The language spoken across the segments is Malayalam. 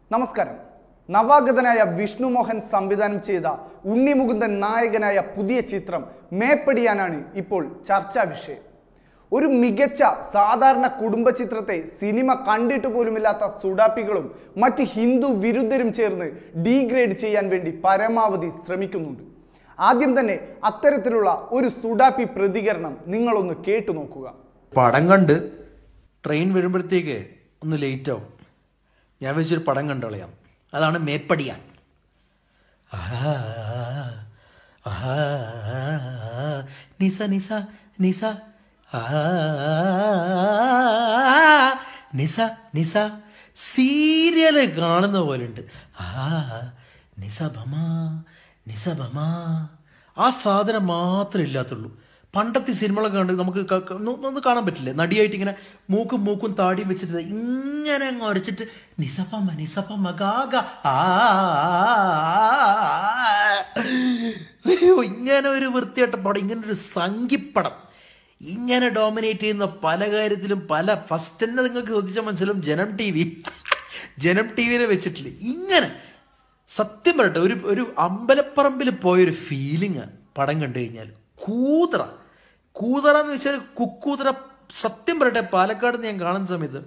നമസ്കാരം നവാഗതനായ വിഷ്ണു മോഹൻ സംവിധാനം ചെയ്ത ഉണ്ണിമുകുന്ദൻ നായകനായ പുതിയ ചിത്രം മേപ്പടിയാനാണ് ഇപ്പോൾ ചർച്ചാ വിഷയം ഒരു മികച്ച സാധാരണ കുടുംബ ചിത്രത്തെ സിനിമ കണ്ടിട്ട് പോലുമില്ലാത്ത സുഡാപ്പികളും മറ്റ് ഹിന്ദു വിരുദ്ധരും ചേർന്ന് ഡീഗ്രേഡ് ചെയ്യാൻ വേണ്ടി പരമാവധി ശ്രമിക്കുന്നുണ്ട് ആദ്യം തന്നെ അത്തരത്തിലുള്ള ഒരു സുഡാപ്പി പ്രതികരണം നിങ്ങളൊന്ന് കേട്ടു നോക്കുക പടം കണ്ട് ട്രെയിൻ വരുമ്പോഴത്തേക്ക് ഒന്ന് ലേറ്റ് ആവും ഞാൻ വെച്ചൊരു പടം കണ്ടു കളയാം അതാണ് മേപ്പടിയാൻ ആഹാ, ആഹാ, നിസ നിസ നിസ ആഹാ, നിസ നിസ സീരിയല് കാണുന്ന പോലെ ഉണ്ട് ആ നിസഭമ നിസഭമ ആ സാധനം മാത്രമേ ഇല്ലാത്തുള്ളൂ പണ്ടത്തെ സിനിമകളൊക്കെ കണ്ട് നമുക്ക് ക- ക- ഒന്ന് ഒന്ന് കാണാൻ പറ്റില്ലേ നടിയായിട്ട് ഇങ്ങനെ മൂക്കും മൂക്കും താടിയും വെച്ചിട്ട് ഇങ്ങനെ അങ്ങ് അടിച്ചിട്ട് നിസപ്പമ്മ നിസപ്പമ്മ ഗാഗ ആ അയ്യോ ഇങ്ങനെ ഒരു വൃത്തിയായിട്ട പടം ഇങ്ങനെ ഒരു സംഖിപ്പടം ഇങ്ങനെ ഡോമിനേറ്റ് ചെയ്യുന്ന പല കാര്യത്തിലും പല ഫസ്റ്റ് തന്നെ നിങ്ങൾക്ക് ശ്രദ്ധിച്ച മനസ്സിലും ജനം ടി വി ജനം ടി വിനെ വെച്ചിട്ടില്ല ഇങ്ങനെ സത്യം പറയട്ടെ ഒരു ഒരു അമ്പലപ്പറമ്പിൽ പോയൊരു ഫീലിംഗ് പടം കണ്ടു കഴിഞ്ഞാൽ കൂതറ കൂതറ എന്ന് വെച്ചാൽ കുക്കൂതറ സത്യം പറയട്ടെ പാലക്കാട് ഞാൻ കാണുന്ന സമയത്ത്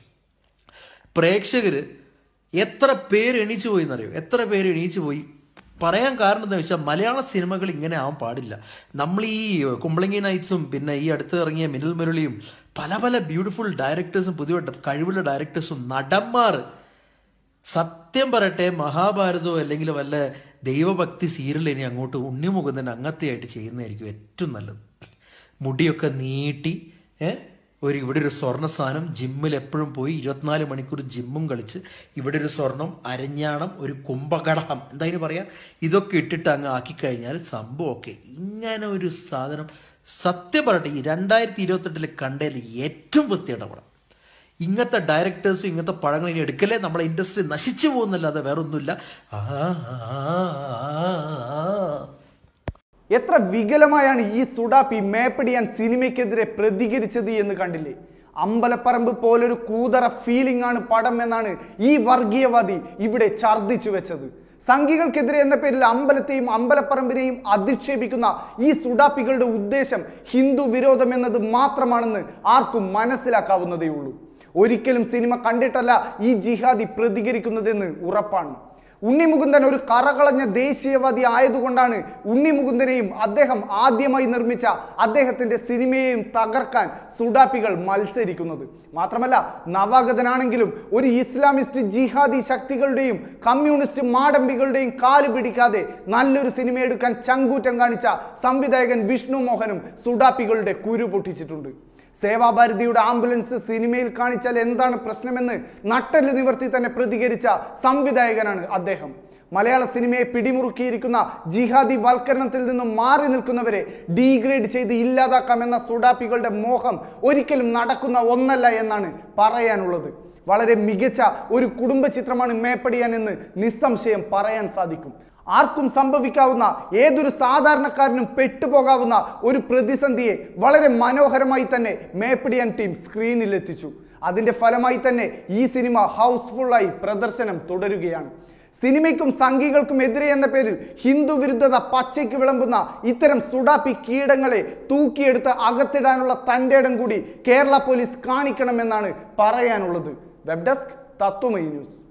പ്രേക്ഷകര് എത്ര പേര് എണീച്ചു പോയി എന്നറിയോ എത്ര പേര് എണീച്ചു പോയി പറയാൻ കാരണം എന്താ വെച്ചാൽ മലയാള സിനിമകൾ ഇങ്ങനെ ആവാൻ പാടില്ല നമ്മൾ ഈ കുമ്പളങ്ങി നൈറ്റ്സും പിന്നെ ഈ അടുത്ത് ഇറങ്ങിയ മിനൽ മുരളിയും പല പല ബ്യൂട്ടിഫുൾ ഡയറക്ടേഴ്സും പുതിയ കഴിവുള്ള ഡയറക്ടേഴ്സും നടന്മാർ സത്യം പറയട്ടെ മഹാഭാരതമോ അല്ലെങ്കിൽ വല്ല ദൈവഭക്തി സീരിയൽ ഇനി അങ്ങോട്ട് ഉണ്ണിമുകുന്ദൻ അങ്ങത്തെയായിട്ട് ചെയ്യുന്നതായിരിക്കും ഏറ്റവും നല്ലത് മുടിയൊക്കെ നീട്ടി ഏ ഒരു ഇവിടെ ഒരു സ്വർണ്ണ സാധനം ജിമ്മിൽ എപ്പോഴും പോയി ഇരുപത്തിനാല് മണിക്കൂർ ജിമ്മും കളിച്ച് ഇവിടെ ഒരു സ്വർണം അരഞ്ഞാണം ഒരു കുംഭകടഹം എന്തായാലും പറയാ ഇതൊക്കെ ഇട്ടിട്ട് അങ്ങ് ആക്കിക്കഴിഞ്ഞാൽ സംഭവം ഒക്കെ ഇങ്ങനെ ഒരു സാധനം സത്യം പറയട്ടെ ഈ രണ്ടായിരത്തി ഇരുപത്തെട്ടില് കണ്ടതിൽ ഏറ്റവും വൃത്തിയുടെ പടം ഇങ്ങനത്തെ ഡയറക്ടേഴ്സും ഇങ്ങനത്തെ പഴങ്ങൾ ഇനി എടുക്കലേ നമ്മളെ ഇൻഡസ്ട്രി നശിച്ചു പോകുന്നല്ലാതെ വേറെ ഒന്നുമില്ല ആ, ആ, ആ. എത്ര വികലമായാണ് ഈ സുഡാപ്പി മേപ്പടിയാൻ സിനിമയ്ക്കെതിരെ പ്രതികരിച്ചത് എന്ന് കണ്ടില്ലേ അമ്പലപ്പറമ്പ് പോലൊരു കൂതറ ഫീലിംഗ് ആണ് പടം എന്നാണ് ഈ വർഗീയവാദി ഇവിടെ ഛർദ്ദിച്ചു വെച്ചത് സംഘികൾക്കെതിരെ എന്ന പേരിൽ അമ്പലത്തെയും അമ്പലപ്പറമ്പിനെയും അധിക്ഷേപിക്കുന്ന ഈ സുഡാപ്പികളുടെ ഉദ്ദേശം ഹിന്ദു വിരോധം എന്നത് മാത്രമാണെന്ന് ആർക്കും മനസ്സിലാക്കാവുന്നതേ ഉള്ളൂ ഒരിക്കലും സിനിമ കണ്ടിട്ടല്ല ഈ ജിഹാദി പ്രതികരിക്കുന്നതെന്ന് ഉറപ്പാണ് ഉണ്ണിമുകുന്ദൻ ഒരു കറകളഞ്ഞ ദേശീയവാദി ആയതുകൊണ്ടാണ് ഉണ്ണിമുകുന്ദനെയും അദ്ദേഹം ആദ്യമായി നിർമ്മിച്ച അദ്ദേഹത്തിന്റെ സിനിമയെയും തകർക്കാൻ സുഡാപ്പികൾ മത്സരിക്കുന്നത് മാത്രമല്ല നവാഗതനാണെങ്കിലും ഒരു ഇസ്ലാമിസ്റ്റ് ജിഹാദി ശക്തികളുടെയും കമ്മ്യൂണിസ്റ്റ് മാടമ്പികളുടെയും കാല് പിടിക്കാതെ നല്ലൊരു സിനിമ എടുക്കാൻ ചങ്കൂറ്റം കാണിച്ച സംവിധായകൻ വിഷ്ണു മോഹനും സുഡാപ്പികളുടെ കുരു പൊട്ടിച്ചിട്ടുണ്ട് സേവാഭാരതിയുടെ ആംബുലൻസ് സിനിമയിൽ കാണിച്ചാൽ എന്താണ് പ്രശ്നമെന്ന് നട്ടല് നിവർത്തി തന്നെ പ്രതികരിച്ച സംവിധായകനാണ് അദ്ദേഹം മലയാള സിനിമയെ പിടിമുറുക്കിയിരിക്കുന്ന ജിഹാദി വൽക്കരണത്തിൽ നിന്നും മാറി നിൽക്കുന്നവരെ ഡീഗ്രേഡ് ചെയ്ത് ഇല്ലാതാക്കാമെന്ന സുഡാപ്പികളുടെ മോഹം ഒരിക്കലും നടക്കുന്ന ഒന്നല്ല എന്നാണ് പറയാനുള്ളത് വളരെ മികച്ച ഒരു കുടുംബ ചിത്രമാണ് മേപ്പടിയാൻ എന്ന് നിസ്സംശയം പറയാൻ സാധിക്കും ആർക്കും സംഭവിക്കാവുന്ന ഏതൊരു സാധാരണക്കാരനും പെട്ടുപോകാവുന്ന ഒരു പ്രതിസന്ധിയെ വളരെ മനോഹരമായി തന്നെ മേപ്പടിയാൻ ടീം സ്ക്രീനിൽ എത്തിച്ചു അതിന്റെ ഫലമായി തന്നെ ഈ സിനിമ ഹൗസ്ഫുള്ളായി പ്രദർശനം തുടരുകയാണ് സിനിമയ്ക്കും സംഘികൾക്കും എതിരെ എന്ന പേരിൽ ഹിന്ദു വിരുദ്ധത പച്ചയ്ക്ക് വിളമ്പുന്ന ഇത്തരം സുഡാപ്പി കീടങ്ങളെ തൂക്കിയെടുത്ത് അകത്തിടാനുള്ള തൻ്റെ ഇടം കൂടി കേരള പോലീസ് കാണിക്കണമെന്നാണ് പറയാനുള്ളത് വെബ് ഡെസ്ക് തത്വമയി ന്യൂസ്